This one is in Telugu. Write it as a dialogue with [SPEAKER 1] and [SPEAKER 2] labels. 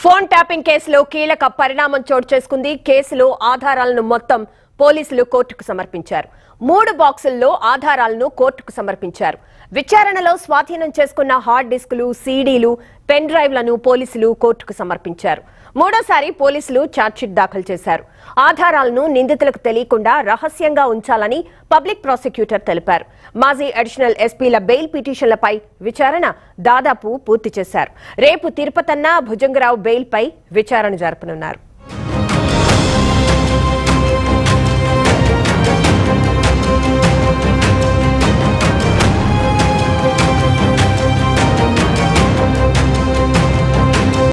[SPEAKER 1] ఫోన్ ట్యాపింగ్ కేసులో కీలక పరిణామం చోటు చేసుకుంది కేసులో ఆధారాలను మొత్తం పోలీసులు కోర్టుకు సమర్పించారు మూడు బాక్సుల్లో ఆధారాలను కోర్టుకు సమర్పించారు విచారణలో స్వాధీనం చేసుకున్న హార్డ్ డిస్కులు సీడీలు పెన్ డ్రైవ్లను పోలీసులు కోర్టుకు సమర్పించారు మూడోసారి పోలీసులు ఛార్జ్షీట్ దాఖలు చేశారు ఆధారాలను నిందితులకు తెలియకుండా రహస్యంగా ఉంచాలని పబ్లిక్ ప్రాసిక్యూటర్ తెలిపారు మాజీ అడిషనల్ ఎస్పీల బెయిల్ పిటిషన్లపై విచారణ దాదాపు పూర్తి చేశారు రేపు తిరుపతన్న భుజంగరావు బెయిల్పై విచారణ జరపనున్నారు